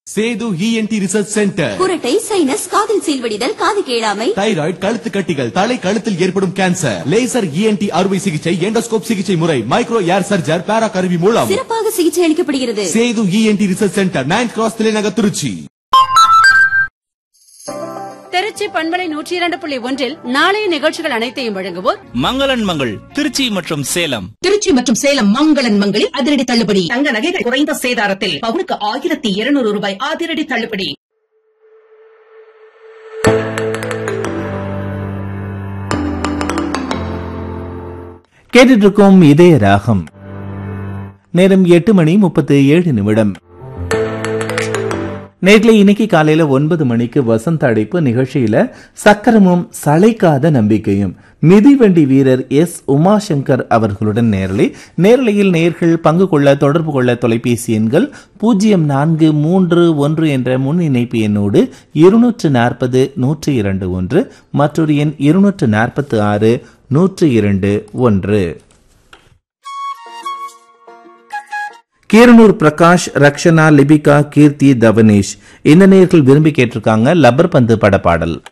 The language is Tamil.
சேது இஎன்டி ரிசர்ச் சென்டர் குரட்டை சைனஸ் காதில் சீல்வடிதல் காது கேளாமை தைராய்டு கழுத்து கட்டிகள் தலை கழுத்தில் ஏற்படும் கேன்சர் லேசர் இஎன்டி அறுவை சிகிச்சை எண்டோஸ்கோப் சிகிச்சை முறை மைக்ரோ ஏர் சர்ஜர் பேரா கருவி மூலம் சிறப்பாக சிகிச்சை அளிக்கப்படுகிறது Sethu E N T research centre ninth cross தலைநகர் திருச்சி திருச்சி பண்பலை நூற்றி இரண்டு புள்ளி ஒன்றில் நாளைய நிகழ்ச்சிகள் அனைத்தையும் வழங்குவோர் மங்களன் மங்கள் திருச்சி மற்றும் சேலம் திருச்சி மற்றும் சேலம் மங்களன் மங்களில் அதிரடி தள்ளுபடி தங்க நகைகள் குறைந்த சேதாரத்தில் பவுனுக்கு ஆயிரத்தி இருநூறு ரூபாய் அதிரடி தள்ளுபடி கேட்டுட்டு இருக்கோம் இதய ராகம் நேரம் எட்டு மணி முப்பத்தி ஏழு நிமிடம் நேர்களை இன்னைக்கு காலையில ஒன்பது மணிக்கு வசந்த அடைப்பு நிகழ்ச்சியில சக்கரமும் சளைக்காத நம்பிக்கையும் மிதிவண்டி வீரர் எஸ் உமாசங்கர் அவர்களுடன் நேரலை நேரலையில் நேர்கள் பங்கு கொள்ள தொடர்பு கொள்ள தொலைபேசி எண்கள் பூஜ்ஜியம் நான்கு மூன்று ஒன்று என்ற முன் இணைப்பு எண்ணோடு இருநூற்று நாற்பது நூற்று இரண்டு ஒன்று மற்றொரு எண் இருநூற்று நாற்பத்து ஆறு நூற்று இரண்டு ஒன்று கீரனூர் பிரகாஷ் ரக்ஷனா லிபிகா கீர்த்தி தவனேஷ் இந்த நேர்கள் விரும்பி கேட்டிருக்காங்க லப்பர் பந்து பட பாடல்